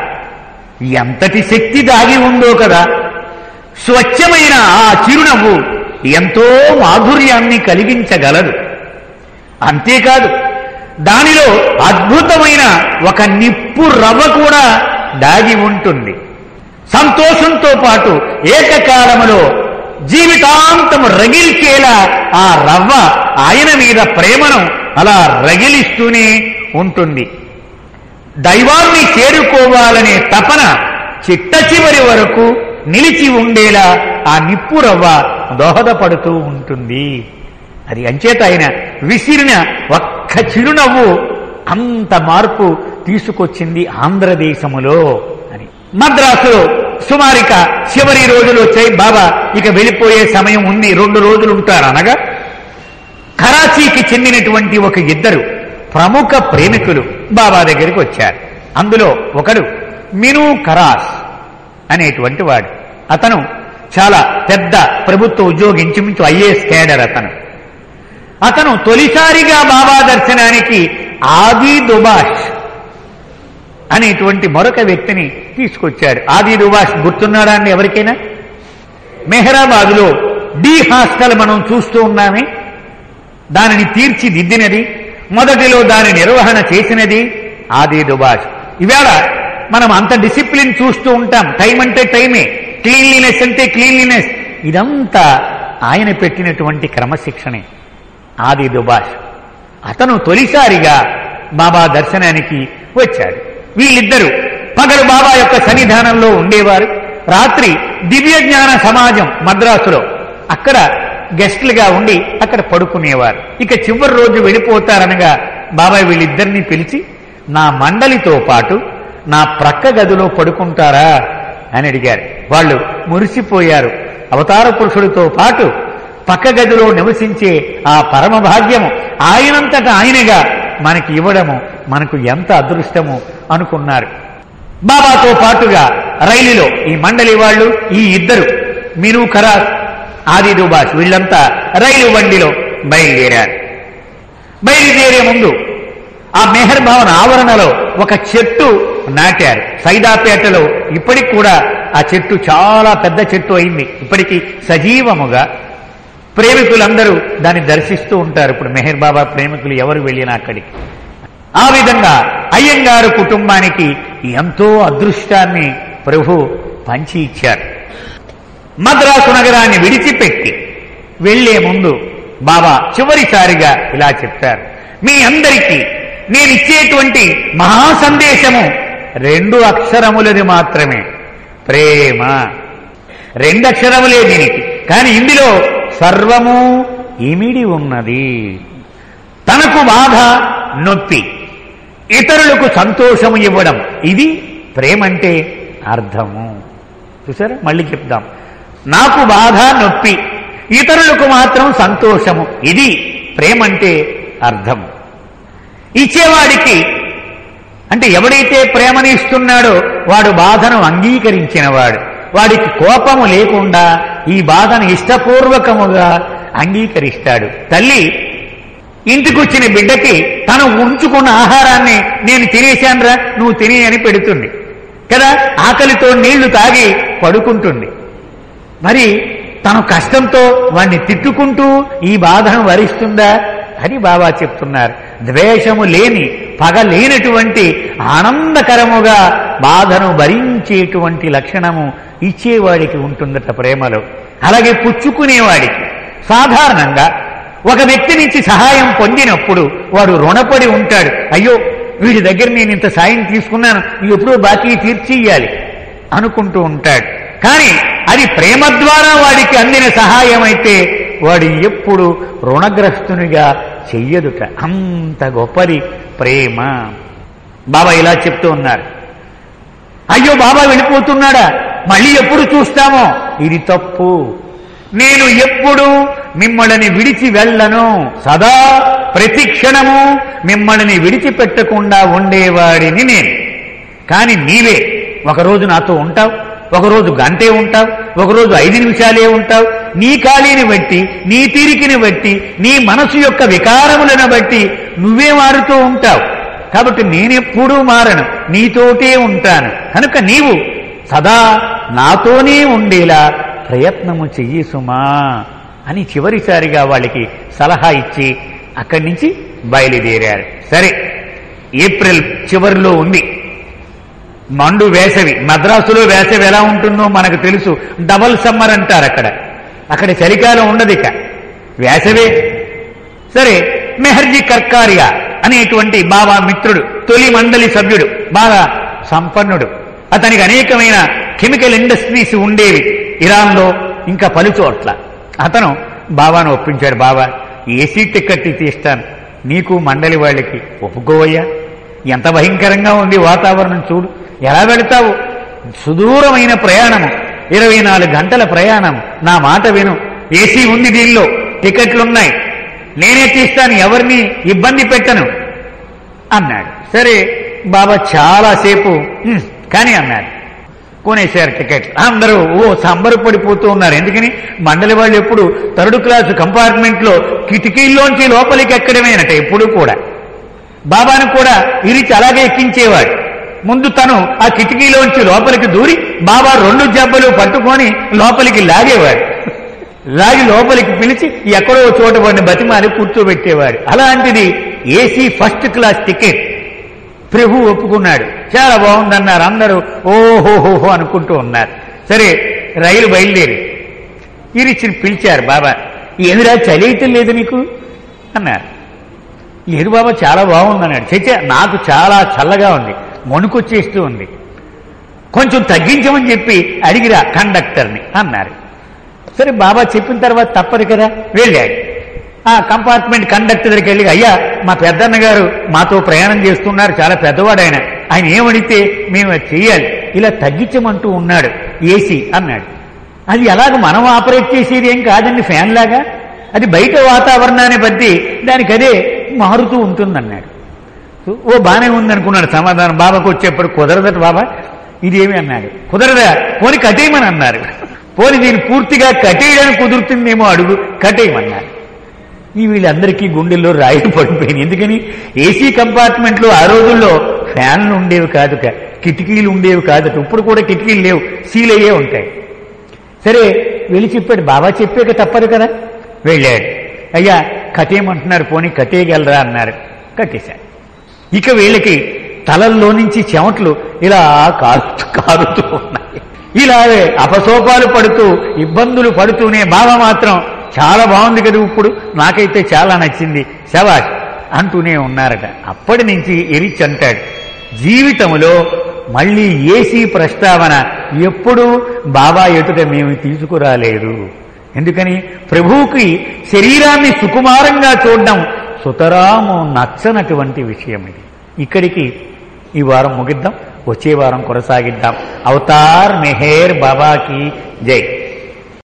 ఎంతటి శక్తి దాగి ఉందో కదా స్వచ్ఛమైన ఆ చిరునవ్వు ఎంతో మాధుర్యాన్ని కలిగించగలదు అంతేకాదు దానిలో అద్భుతమైన ఒక నిప్పు రవ్వ కూడా దాగి ఉంటుంది సంతోషంతో పాటు ఏకకాలములో జీవితాంతము రగిల్చేలా ఆ రవ్వ ఆయన మీద ప్రేమను అలా రగిలిస్తూనే ఉంటుంది దైవాన్ని చేరుకోవాలనే తపన చిట్ట చివరి వరకు నిలిచి ఉండేలా ఆ నిప్పు రవ్వ దోహదపడుతూ ఉంటుంది అది అంచేత ఆయన విసిరిన ఒక్క చిరునవ్వు అంత మార్పు తీసుకొచ్చింది ఆంధ్రదేశములో అని మద్రాసులో సుమారిక చివరి రోజులు వచ్చాయి బాబా ఇక వెళ్ళిపోయే సమయం ఉంది రెండు రోజులు ఉంటారు అనగా కరాచీకి చెందినటువంటి ఒక ఇద్దరు ప్రముఖ ప్రేమికులు బాబా దగ్గరికి వచ్చారు అందులో ఒకడు మిను కరాస్ అనేటువంటి వాడు అతను చాలా పెద్ద ప్రభుత్వ ఉద్యోగి ఇంచుమించు ఐఏఎస్ క్యాడర్ అతను అతను తొలిసారిగా బాబా దర్శనానికి ఆది దుబాష్ అనేటువంటి మరొక వ్యక్తిని తీసుకొచ్చాడు ఆది దుబాష్ గుర్తున్నాడా అండి ఎవరికైనా మెహరాబాదులో డి హాస్టల్ మనం చూస్తూ ఉన్నామే దానిని తీర్చిదిద్దినది మొదటిలో దాని నిర్వహణ చేసినది ఆది దుబాష్ ఇవాళ మనం అంత డిసిప్లిన్ చూస్తూ ఉంటాం టైం అంటే టైమే క్లీన్లీనెస్ అంటే క్లీన్లీనెస్ ఇదంతా ఆయన పెట్టినటువంటి క్రమశిక్షణే ఆది దుబాష్ అతను తొలిసారిగా బాబా దర్శనానికి వచ్చాడు వీళ్ళిద్దరూ పగలు బాబా యొక్క సన్నిధానంలో ఉండేవారు రాత్రి దివ్య జ్ఞాన సమాజం మద్రాసులో అక్కడ గెస్టులుగా ఉండి అక్కడ పడుకునేవారు ఇక చివరి రోజు వెళ్ళిపోతారనగా బాబాయ్ వీళ్ళిద్దరిని పిలిచి నా మండలితో పాటు నా ప్రక్క గదిలో పడుకుంటారా అని అడిగారు వాళ్ళు మురిసిపోయారు అవతార పురుషుడితో పాటు పక్క గదిలో నివసించే ఆ పరమ భాగ్యము ఆయనంతట ఆయనగా మనకి ఇవ్వడము మనకు ఎంత అదృష్టము అనుకున్నారు బాబాతో పాటుగా రైలులో ఈ మండలి వాళ్ళు ఈ ఇద్దరు మిను ఖరాస్ ఆది దుబాష్ వీళ్ళంతా రైలు బండిలో బయలుదేరారు బయలుదేరే ముందు ఆ మెహర్ భవన్ ఆవరణలో ఒక చెట్టు నాటారు సైదాపేటలో ఇప్పటికి కూడా ఆ చెట్టు చాలా పెద్ద చెట్టు అయింది ఇప్పటికీ సజీవముగా ప్రేమికులందరూ దాన్ని దర్శిస్తూ ఉంటారు ఇప్పుడు మెహర్ బాబా ప్రేమికులు ఎవరు వెళ్ళినా అక్కడికి ఆ విధంగా అయ్యంగారు కుటుంబానికి ఎంతో అదృష్టాన్ని ప్రభు పంచి ఇచ్చారు మద్రాసు నగరాన్ని విడిచిపెట్టి వెళ్లే ముందు బాబా చివరిసారిగా ఇలా చెప్పారు మీ అందరికీ నేను ఇచ్చేటువంటి మహా సందేశము రెండు అక్షరములది మాత్రమే ప్రేమ రెండక్షరములే దీనికి కానీ ఇందులో సర్వము ఇమిడి ఉన్నది తనకు బాధ నొప్పి ఇతరులకు సంతోషము ఇవ్వడం ఇది ప్రేమంటే అర్థము చూసారా మళ్ళీ చెప్దాం నాకు బాధ నొప్పి ఇతరులకు మాత్రం సంతోషము ఇది ప్రేమంటే అర్థము ఇచ్చేవాడికి అంటే ఎవడైతే ప్రేమని ఇస్తున్నాడో వాడు బాధను అంగీకరించినవాడు వాడికి కోపము లేకుండా ఈ బాధను ఇష్టపూర్వకముగా అంగీకరిస్తాడు తల్లి ఇంటికొచ్చిన బిడ్డకి తను ఉంచుకున్న ఆహారాన్ని నేను తినేశానురా నువ్వు తినే అని పెడుతుంది కదా ఆకలితో నీళ్లు తాగి పడుకుంటుంది మరి తను కష్టంతో వాణ్ణి తిట్టుకుంటూ ఈ బాధను వరిస్తుందా అని బాబా చెప్తున్నారు ద్వేషము లేని పగ లేనటువంటి ఆనందకరముగా బాధను భరించేటువంటి లక్షణము ఇచ్చేవాడికి ఉంటుందట ప్రేమలో అలాగే పుచ్చుకునేవాడికి సాధారణంగా ఒక వ్యక్తి నుంచి సహాయం పొందినప్పుడు వాడు రుణపడి ఉంటాడు అయ్యో వీడి దగ్గర నేను ఇంత సాయం తీసుకున్నాను ఎప్పుడూ బాకీ తీర్చియ్యాలి అనుకుంటూ ఉంటాడు కానీ అది ప్రేమ ద్వారా వాడికి అందిన సహాయం అయితే వాడు ఎప్పుడు రుణగ్రస్తునిగా చెయ్యదుట అంత గొప్పది ప్రేమ బాబా ఇలా చెప్తూ ఉన్నారు అయ్యో బాబా వెళ్ళిపోతున్నాడా మళ్ళీ ఎప్పుడు చూస్తామో ఇది తప్పు నేను ఎప్పుడు మిమ్మల్ని విడిచి వెళ్ళను సదా ప్రతి క్షణము మిమ్మల్ని విడిచిపెట్టకుండా ఉండేవాడిని నేను కాని నీవే ఒకరోజు నాతో ఉంటావు ఒకరోజు గంటే ఉంటావు ఒకరోజు ఐదు నిమిషాలే ఉంటావు నీ ఖాళీని బట్టి నీ తీరికిని బట్టి నీ మనసు యొక్క వికారములను బట్టి నువ్వే మారుతూ ఉంటావు కాబట్టి నేనెప్పుడూ మారను నీతోటే ఉంటాను కనుక నీవు సదా నాతోనే ఉండేలా ప్రయత్నము చెయ్యి సుమా అని చివరిసారిగా వాళ్ళకి సలహా ఇచ్చి అక్కడి నుంచి బయలుదేరారు సరే ఏప్రిల్ చివరిలో ఉంది మండు వేసవి మద్రాసులో వేసవి ఎలా ఉంటుందో మనకు తెలుసు డబల్ సమ్మర్ అంటారు అక్కడ అక్కడ చలికాలం ఉండదు ఇక వేసవే సరే మెహర్జీ కర్కారియా అనేటువంటి బాబా మిత్రుడు తొలి మండలి సభ్యుడు బాగా సంపన్నుడు అతనికి అనేకమైన కెమికల్ ఇండస్ట్రీస్ ఉండేవి ఇరాన్లో ఇంకా పలు చోట్ల అతను బాబాను ఒప్పించాడు బాబా ఏసీ టికెట్ తీస్తాను నీకు మండలి వాళ్ళకి ఒప్పుకోవయ్యా ఎంత భయంకరంగా ఉంది వాతావరణం చూడు ఎలా వెళతావు సుదూరమైన ప్రయాణము ఇరవై నాలుగు గంటల ప్రయాణం నా మాట విను ఏసీ ఉంది దీనిలో టికెట్లున్నాయి నేనే తీస్తాను ఎవరిని ఇబ్బంది పెట్టను అన్నాడు సరే బాబా చాలాసేపు "ఉమ్, కానీ అన్నాడు కొనేశారు టికెట్ అందరూ ఓ సంబరపడిపోతూ ఉన్నారు ఎందుకని మండలి వాళ్ళు ఎప్పుడు థర్డ్ క్లాస్ కంపార్ట్మెంట్ లో కిటికీల్లోంచి లోపలికి ఎక్కడమేనట ఎప్పుడు కూడా బాబాను కూడా ఇరిచి అలాగే ఎక్కించేవాడు ముందు తను ఆ కిటికీలోంచి లోపలికి దూరి బాబా రెండు జబ్బలు పట్టుకొని లోపలికి లాగేవాడు లాగి లోపలికి పిలిచి ఎక్కడో చోట వాడిని బతిమాలి కూర్చోబెట్టేవాడు అలాంటిది AC first class ticket Prabhu ఒప్పుకున్నాడు చాలా బాగుందన్నారు అందరూ ఓహోహోహో అనుకుంటూ ఉన్నారు సరే రైలు బయలుదేరి ఇరిచి పిలిచారు బాబా ఎదురా చలియటం లేదు నీకు అన్నారు లేదు బాబా చాలా బాగుందన్నాడు చచ్చా నాకు చాలా చల్లగా ఉంది వణుకొచ్చేస్తూ ఉంది కొంచెం తగ్గించమని చెప్పి అడిగిరా కండక్టర్ని అన్నారు సరే బాబా చెప్పిన తర్వాత తప్పదు కదా వెళ్ళాడు ఆ కంపార్ట్మెంట్ కండక్టర్ దగ్గరికి వెళ్ళి అయ్యా మా పెద్దన్న గారు మాతో ప్రయాణం చేస్తున్నారు చాలా పెద్దవాడు ఆయన ఆయన ఏమడితే మేము అది చెయ్యాలి ఇలా తగ్గించమంటూ ఉన్నాడు ఏసీ అన్నాడు అది ఎలాగ మనం ఆపరేట్ చేసేది ఏం కాదండి ఫ్యాన్ లాగా అది బయట వాతావరణాన్ని బట్టి దానికి అదే మారుతూ ఉంటుందన్నాడు ఓ బానే ఉందనుకున్నాడు సమాధానం బాబాకు వచ్చేప్పుడు కుదరదట బాబా ఇదేమి అన్నాడు కుదరదా పోని కట్టేయమని అన్నారు పోని దీన్ని పూర్తిగా కట్టేయడానికి కుదురుతుందేమో అడుగు కట్టేయమన్నారు ఈ వీళ్ళందరికీ గుండెల్లో రాయి పడిపోయింది ఎందుకని ఏసీ కంపార్ట్మెంట్లో ఆ రోజుల్లో ఫ్యాన్లు ఉండేవి కాదు కిటికీలు ఉండేవి కాదు ఇప్పుడు కూడా కిటికీలు లేవు సీలయ్యే ఉంటాయి సరే వెళ్ళి చెప్పాడు బాబా చెప్పాక తప్పదు కదా వెళ్ళాడు అయ్యా కట్టేయమంటున్నారు పోనీ కట్టేయగలరా అన్నారు కట్టేశాడు ఇక వీళ్ళకి తలల్లో నుంచి చెమట్లు ఇలా కారుతూ కారుతూ ఉన్నాయి ఇలాగే అపసోపాలు పడుతూ ఇబ్బందులు పడుతూనే బావ మాత్రం చాలా బాగుంది కదా ఇప్పుడు నాకైతే చాలా నచ్చింది శవాష్ అంటూనే ఉన్నారట అప్పటి నుంచి ఎరిచ్ అంటాడు జీవితంలో మళ్ళీ ఏసీ ప్రస్తావన ఎప్పుడూ బాబా ఎటుక మేము తీసుకురాలేదు ఎందుకని ప్రభువుకి శరీరాన్ని సుకుమారంగా చూడడం సుతరాము నచ్చనటువంటి విషయం ఇది ఇక్కడికి ఈ వారం ముగిద్దాం వచ్చే వారం కొనసాగిద్దాం అవతార్ మెహేర్ బాబాకి జై